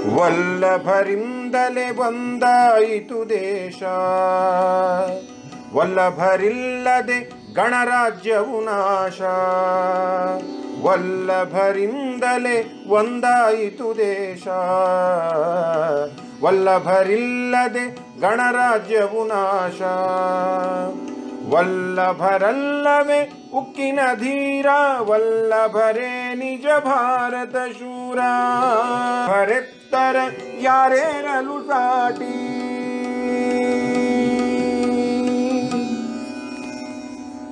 ವಲ್ಲಭರಿಂದಲೇ ಒಂದಾಯಿತು ದೇಶ ವಲ್ಲಭರಿಲ್ಲದೆ ಗಣರಾಜ್ಯವು ನಾಶ ವಲ್ಲಭರಿಂದಲೇ ಒಂದಾಯಿತು ದೇಶ ವಲ್ಲಭರಿಲ್ಲದೆ ಗಣರಾಜ್ಯವು ನಾಶ ವಲ್ಲಭರಲ್ಲವೇ ಉಕ್ಕಿನ ಧೀರ ವಲ್ಲಭರೇ ನಿಜ ಭಾರತ ಶೂರ ಭರೆತ್ತರ ಯಾರೇನಲು ಸಾಟಿ